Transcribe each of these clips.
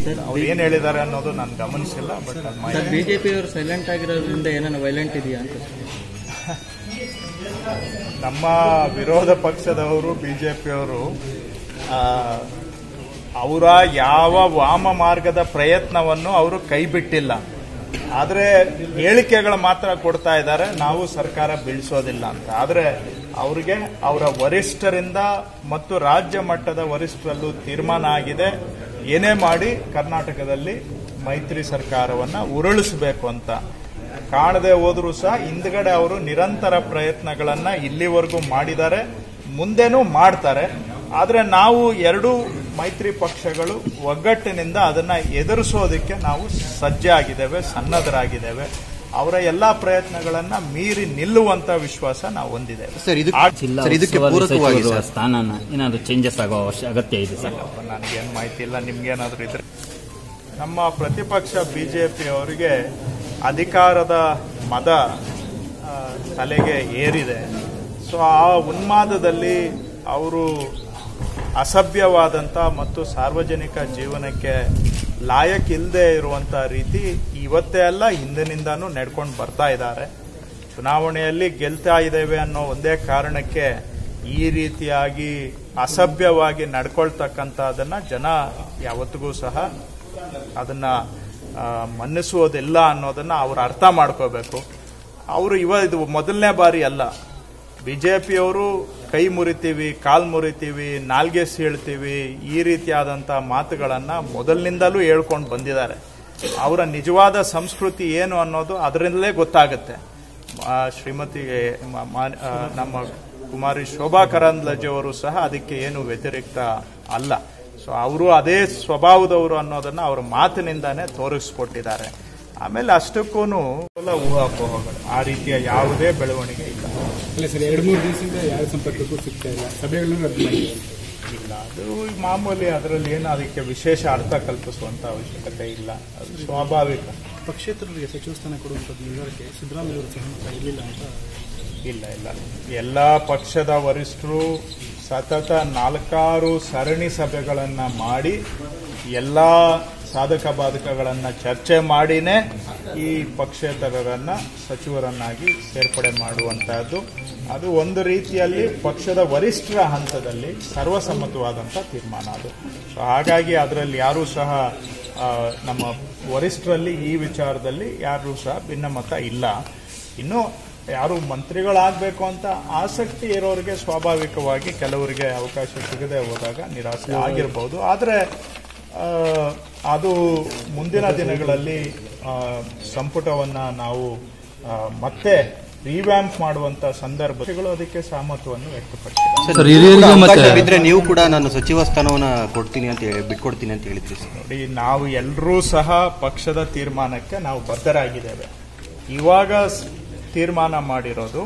ಅವ್ರು ಏನ್ ಹೇಳಿದ್ದಾರೆ ಅನ್ನೋದು ನಾನು ಗಮನಿಸಿಲ್ಲ ಬಟ್ ಸರ್ ಬಿಜೆಪಿ ಅವರು ಸೈಲೆಂಟ್ ಆಗಿರೋದ್ರಿಂದ ಏನಾನ ವೈಲೆಂಟ್ ಇದೆಯಾ ಅಂತ ನಮ್ಮ ವಿರೋಧ ಪಕ್ಷದವರು ಬಿಜೆಪಿಯವರು ಅವರ ಯಾವ ವಾಮ ಮಾರ್ಗದ ಪ್ರಯತ್ನವನ್ನು ಅವರು ಕೈ ಬಿಟ್ಟಿಲ್ಲ ಆದರೆ ಹೇಳಿಕೆಗಳು ಮಾತ್ರ ಕೊಡ್ತಾ ಇದ್ದಾರೆ ನಾವು ಸರ್ಕಾರ ಬೀಳಿಸೋದಿಲ್ಲ ಅಂತ ಆದರೆ ಅವರಿಗೆ ಅವರ ವರಿಷ್ಠರಿಂದ ಮತ್ತು ರಾಜ್ಯ ಮಟ್ಟದ ವರಿಷ್ಠರಲ್ಲೂ ತೀರ್ಮಾನ ಆಗಿದೆ ಏನೇ ಮಾಡಿ ಕರ್ನಾಟಕದಲ್ಲಿ ಮೈತ್ರಿ ಸರ್ಕಾರವನ್ನ ಉರುಳಿಸಬೇಕು ಅಂತ ಕಾಣದೆ ಹೋದರೂ ಸಹ ಹಿಂದ್ಗಡೆ ಅವರು ನಿರಂತರ ಪ್ರಯತ್ನಗಳನ್ನ ಇಲ್ಲಿವರೆಗೂ ಮಾಡಿದ್ದಾರೆ ಮುಂದೆನೂ ಮಾಡ್ತಾರೆ ಆದರೆ ನಾವು ಎರಡು ಮೈತ್ರಿ ಪಕ್ಷಗಳು ಒಗ್ಗಟ್ಟಿನಿಂದ ಅದನ್ನ ಎದುರಿಸೋದಕ್ಕೆ ನಾವು ಸಜ್ಜಾಗಿದ್ದೇವೆ ಸನ್ನದ್ಧರಾಗಿದ್ದೇವೆ ಅವರ ಎಲ್ಲಾ ಪ್ರಯತ್ನಗಳನ್ನ ಮೀರಿ ನಿಲ್ಲುವಂತ ವಿಶ್ವಾಸ ನಾವು ಹೊಂದಿದ್ದೇವೆ ಸರ್ ಇದು ಆ- ಜಿಲ್ಲಾ ಸರ್ ಇದಕ್ಕೆ ಉಸ್ತುವಾರಿ ಪೂರಕವಾಗಿ ಸಚಿವರ ಸರ್ ಸ್ಥಾನನ ಏನಾದರೂ ಚೇಂಜಸ್ ಆಗೋ ಅವಶ್ಯ ಅಗತ್ಯ ಇದೆ ಸರ್ ನನಗೇನು ಮಾಹಿತಿ ಇಲ್ಲ ನಿಮ್ಗೇನಾದ್ರೂ ಇದ್ರೆ ನಮ್ಮ ಪ್ರತಿಪಕ್ಷ ಬಿಜೆಪಿ ಅವರಿಗೆ ಅಧಿಕಾರದ ಮದ ಆ, ತಲೆಗೆ ಏರಿದೆ ಸೊ ಆ ಉನ್ಮಾದದಲ್ಲಿ ಅವರು ಅಸಭ್ಯವಾದಂಥ ಮತ್ತು ಸಾರ್ವಜನಿಕ ಜೀವನಕ್ಕೆ ಲಾಯಕ್ ಇಲ್ಲದೆ ಇರುವಂಥ ರೀತಿ ಇವತ್ತೇ ಅಲ್ಲ ಹಿಂದಿನಿಂದಾನು ನಡ್ಕೊಂಡು ಬರ್ತಾ ಇದ್ದಾರೆ ಚುನಾವಣೆಯಲ್ಲಿ ಗೆಲ್ತಾ ಇದ್ದೇವೆ ಅನ್ನೋ ಒಂದೇ ಕಾರಣಕ್ಕೆ ಈ ರೀತಿಯಾಗಿ ಅಸಭ್ಯವಾಗಿ ನಡ್ಕೊಳ್ತಕ್ಕಂಥದ್ದನ್ನ ಜನ ಯಾವತ್ತಿಗೂ ಸಹ ಅದನ್ನ ಆ, ಮನ್ನಿಸುವುದಿಲ್ಲ ಅನ್ನೋದನ್ನ ಅವ್ರು ಅರ್ಥ ಮಾಡ್ಕೋಬೇಕು ಅವರು ಇವ ಇದು ಮೊದಲನೇ ಬಾರಿ ಅಲ್ಲ ಬಿಜೆಪಿಯವರು ಕೈ ಮುರಿತೀವಿ ಕಾಲ್ ಮುರಿತೀವಿ ನಾಲ್ಗೆ ಸೀಳ್ತೀವಿ ಈ ರೀತಿಯಾದಂಥ ಮಾತುಗಳನ್ನ ಮೊದಲಿನಿಂದಲೂ ಹೇಳ್ಕೊಂಡು ಬಂದಿದ್ದಾರೆ ಅವರ ನಿಜವಾದ ಸಂಸ್ಕೃತಿ ಏನು ಅನ್ನೋದು ಅದರಿಂದಲೇ ಗೊತ್ತಾಗುತ್ತೆ ಆ, ಶ್ರೀಮತಿ ಮ- ಮಾ- ಆ, ನಮ್ಮ ಕುಮಾರಿ ಶೋಭಾ ಕರಂದ್ಲಜೆ ಅವರು ಸಹ ಅದಕ್ಕೆ ಏನು ವ್ಯತಿರಿಕ್ತ ಅಲ್ಲ ಸೊ ಅವರು ಅದೇ ಸ್ವಭಾವದವರು ಅನ್ನೋದನ್ನ ಅವ್ರ ಮಾತಿನಿಂದಾನೇ ತೋರಿಸ್ಕೊಟ್ಟಿದ್ದಾರೆ ಆಮೇಲೆ ಅಷ್ಟಕ್ಕೂ ಊಹಾಪೋಹಗಳು ಆ ರೀತಿಯ ಯಾವುದೇ ಬೆಳವಣಿಗೆ ಇಲ್ಲ ಅಲ್ಲ ಸರ್ ಎರಡು ಮೂರು ದಿವಸದಿಂದ ಯಾವ ಸಂಪರ್ಕಕ್ಕೂ ಸಿಗ್ತಾ ಇಲ್ಲ ಸಭೆಗಳನ್ನು ರದ್ದು ಮಾಡಿದ್ದಾರೆ ಇಲ್ಲ ಅದು ಮಾಮೂಲಿ ಅದರಲ್ಲಿ ಏನು ಅದಕ್ಕೆ ವಿಶೇಷ ಅರ್ಥ ಕಲ್ಪಿಸುವಂತ ಅವಶ್ಯಕತೆ ಇಲ್ಲ ಅದು ಸ್ವಾಭಾವಿಕ ಪಕ್ಷೇತರರಿಗೆ ಸಚಿವ ಸ್ಥಾನ ಕೊಡುವಂಥದ್ದು ನಿರ್ಧಾರಕ್ಕೆ ಸಿದ್ದರಾಮಯ್ಯ ಅವರು ಸಹಮತ ಇರಲಿಲ್ಲ ಅಂತ ಇಲ್ಲ ಇಲ್ಲ ಎಲ್ಲ ಪಕ್ಷದ ವರಿಷ್ಠರು ಸತತ ನಾಲ್ಕಾರು ಸರಣಿ ಸಭೆಗಳನ್ನ ಮಾಡಿ ಎಲ್ಲ ಸಾಧಕ ಬಾಧಕಗಳನ್ನ ಚರ್ಚೆ ಮಾಡಿನೇ ಈ ಪಕ್ಷೇತರರನ್ನ ಸಚಿವರನ್ನಾಗಿ ಸೇರ್ಪಡೆ ಮಾಡುವಂತಹದ್ದು ಅದು ಒಂದು ರೀತಿಯಲ್ಲಿ ಪಕ್ಷದ ವರಿಷ್ಠರ ಹಂತದಲ್ಲಿ ಸರ್ವಸಮ್ಮತವಾದಂಥ ತೀರ್ಮಾನ ಅದು ಸೊ ಹಾಗಾಗಿ ಅದರಲ್ಲಿ ಯಾರೂ ಸಹ ಆ, ನಮ್ಮ ವರಿಷ್ಠರಲ್ಲಿ ಈ ವಿಚಾರದಲ್ಲಿ ಯಾರೂ ಸಹ ಭಿನ್ನಮತ ಇಲ್ಲ ಇನ್ನು ಯಾರು ಮಂತ್ರಿಗಳಾಗಬೇಕು ಅಂತ ಆಸಕ್ತಿ ಇರೋರಿಗೆ ಸ್ವಾಭಾವಿಕವಾಗಿ ಕೆಲವರಿಗೆ ಅವಕಾಶ ಸಿಗದೆ ಹೋದಾಗ ನಿರಾಸೆ ಆಗಿರ್ಬೋದು ಆದರೆ ಆ, ಅದು ಮುಂದಿನ ದಿನಗಳಲ್ಲಿ ಆ, ಸಂಪುಟವನ್ನ ನಾವು ಆ, ಮತ್ತೆ ರಿವ್ಯಾಂಪ್ ಮಾಡುವಂತ ಸಂದರ್ಭಗಳು ಅದಕ್ಕೆ ಸಹಮತವನ್ನು ವ್ಯಕ್ತಪಡಿಸಿದ್ದಾರೆ ಸರ್ ಹಿರಿಯರಿಗೆ ಅವಕಾಶವಿದ್ರೆ ನೀವು ಕೂಡ ನಾನು ಸಚಿವ ಸ್ಥಾನವನ್ನ ಕೊಡ್ತೀನಿ ಅಂತ ಹೇಳಿ ಬಿಟ್ಕೊಡ್ತೀನಿ ಅಂತ ಹೇಳಿದ್ರಿ ಸರ್ ನೋಡಿ ನಾವು ಎಲ್ಲರೂ ಸಹ ಪಕ್ಷದ ತೀರ್ಮಾನಕ್ಕೆ ನಾವು ಬದ್ಧರಾಗಿದ್ದೇವೆ ಇವಾಗ ಸ್- ತೀರ್ಮಾನ ಮಾಡಿರೋದು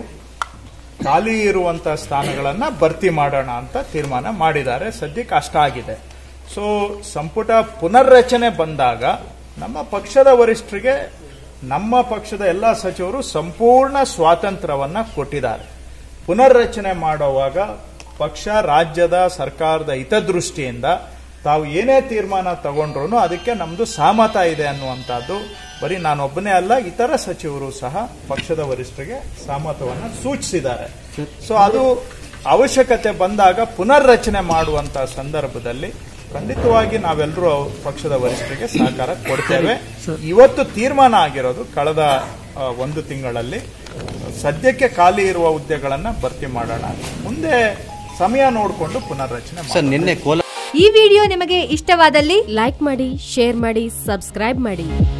ಖಾಲಿ ಇರುವಂತ ಸ್ಥಾನಗಳನ್ನ ಭರ್ತಿ ಮಾಡೋಣ ಅಂತ ತೀರ್ಮಾನ ಮಾಡಿದ್ದಾರೆ ಸದ್ಯಕ್ಕೆ ಅಷ್ಟಾಗಿದೆ ಸೊ ಸಂಪುಟ ಪುನರ್ರಚನೆ ಬಂದಾಗ ನಮ್ಮ ಪಕ್ಷದ ವರಿಷ್ಠರಿಗೆ ನಮ್ಮ ಪಕ್ಷದ ಎಲ್ಲ ಸಚಿವರು ಸಂಪೂರ್ಣ ಸ್ವಾತಂತ್ರ್ಯವನ್ನ ಕೊಟ್ಟಿದ್ದಾರೆ ಪುನರ್ರಚನೆ ಮಾಡುವಾಗ ಪಕ್ಷ ರಾಜ್ಯದ ಸರ್ಕಾರದ ಹಿತದೃಷ್ಟಿಯಿಂದ ತಾವು ಏನೇ ತೀರ್ಮಾನ ತಗೊಂಡ್ರು ಅದಕ್ಕೆ ನಮ್ದು ಸಹಮತ ಇದೆ ಅನ್ನುವಂಥದ್ದು ಬರೀ ನಾನೊಬ್ಬನೇ ಅಲ್ಲ ಇತರ ಸಚಿವರು ಸಹ ಪಕ್ಷದ ವರಿಷ್ಠರಿಗೆ ಸಹಮತವನ್ನ ಸೂಚಿಸಿದ್ದಾರೆ ಸೊ ಅದು ಅವಶ್ಯಕತೆ ಬಂದಾಗ ಪುನರ್ರಚನೆ ಮಾಡುವಂತ ಸಂದರ್ಭದಲ್ಲಿ ಖಂಡಿತವಾಗಿ ನಾವೆಲ್ಲರೂ ಪಕ್ಷದ ವರಿಷ್ಠರಿಗೆ ಸಹಕಾರ ಕೊಡ್ತೇವೆ ಇವತ್ತು ತೀರ್ಮಾನ ಆಗಿರೋದು ಕಳೆದ ಆ, ಒಂದು ತಿಂಗಳಲ್ಲಿ ಸದ್ಯಕ್ಕೆ ಖಾಲಿ ಇರುವ ಹುದ್ದೆಗಳನ್ನ ಭರ್ತಿ ಮಾಡೋಣ ಮುಂದೆ ಸಮಯ ನೋಡಿಕೊಂಡು ಪುನರ್ರಚನೆ ಮಾಡೋಣ. ಸರ್ ನಿನ್ನೆ ಕೋಲಾರ ಈ ವಿಡಿಯೋ ನಿಮಗೆ ಇಷ್ಟವಾದಲ್ಲಿ ಲೈಕ್ ಮಾಡಿ ಶೇರ್ ಮಾಡಿ ಸಬ್ಸ್ಕ್ರೈಬ್ ಮಾಡಿ